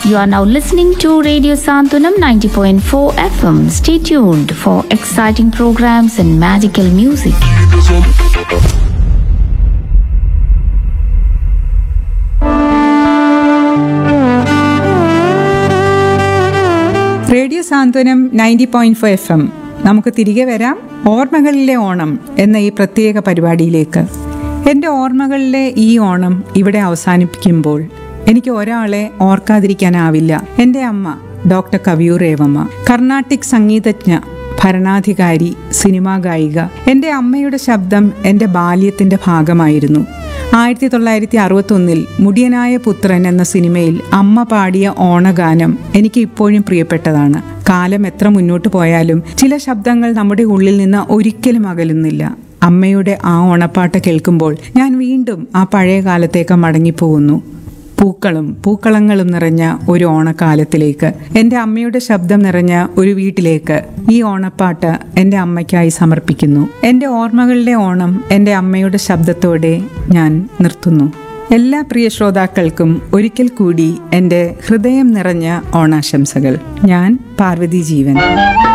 You are now listening to Radio Santunam 90.4 FM. Stay tuned for exciting programs and magical music. Radio Santhwanam ninety point four F M നമുക്ക് തിരികെ വരാം ഓർമ്മകളിലെ ഓണം എന്ന ഈ പ്രത്യേക പരിപാടിയിലേക്ക് എൻ്റെ ഓർമ്മകളിലെ ഈ ഓണം ഇവിടെ അവസാനിപ്പിക്കുമ്പോൾ എനിക്ക് ഒരാളെ ഓർക്കാതിരിക്കാനാവില്ല എൻ്റെ അമ്മ ഡോക്ടർ കവിയൂർ രേവമ്മ കർണാട്ടിക് സംഗീതജ്ഞ ഭരണാധികാരി സിനിമാ ഗായിക എൻ്റെ അമ്മയുടെ ശബ്ദം എൻ്റെ ബാല്യത്തിൻ്റെ ഭാഗമായിരുന്നു ആയിരത്തി തൊള്ളായിരത്തി അറുപത്തൊന്നിൽ മുടിയനായ പുത്രൻ എന്ന സിനിമയിൽ അമ്മ പാടിയ ഓണഗാനം എനിക്ക് ഇപ്പോഴും പ്രിയപ്പെട്ടതാണ് കാലം എത്ര മുന്നോട്ട് പോയാലും ചില ശബ്ദങ്ങൾ നമ്മുടെ ഉള്ളിൽ നിന്ന് ഒരിക്കലും അകലുന്നില്ല അമ്മയുടെ ആ ഓണപ്പാട്ട് കേൾക്കുമ്പോൾ ഞാൻ വീണ്ടും ആ പഴയ കാലത്തേക്ക് മടങ്ങിപ്പോകുന്നു പൂക്കളും പൂക്കളങ്ങളും നിറഞ്ഞ ഒരു ഓണക്കാലത്തിലേക്ക് എൻ്റെ അമ്മയുടെ ശബ്ദം നിറഞ്ഞ ഒരു വീട്ടിലേക്ക് ഈ ഓണപ്പാട്ട് എൻ്റെ അമ്മയ്ക്കായി സമർപ്പിക്കുന്നു എൻ്റെ ഓർമ്മകളിലെ ഓണം എൻ്റെ അമ്മയുടെ ശബ്ദത്തോടെ ഞാൻ നിർത്തുന്നു എല്ലാ പ്രിയ ശ്രോതാക്കൾക്കും ഒരിക്കൽ കൂടി എൻ്റെ ഹൃദയം നിറഞ്ഞ ഓണാശംസകൾ ഞാൻ പാർവതി ജീവൻ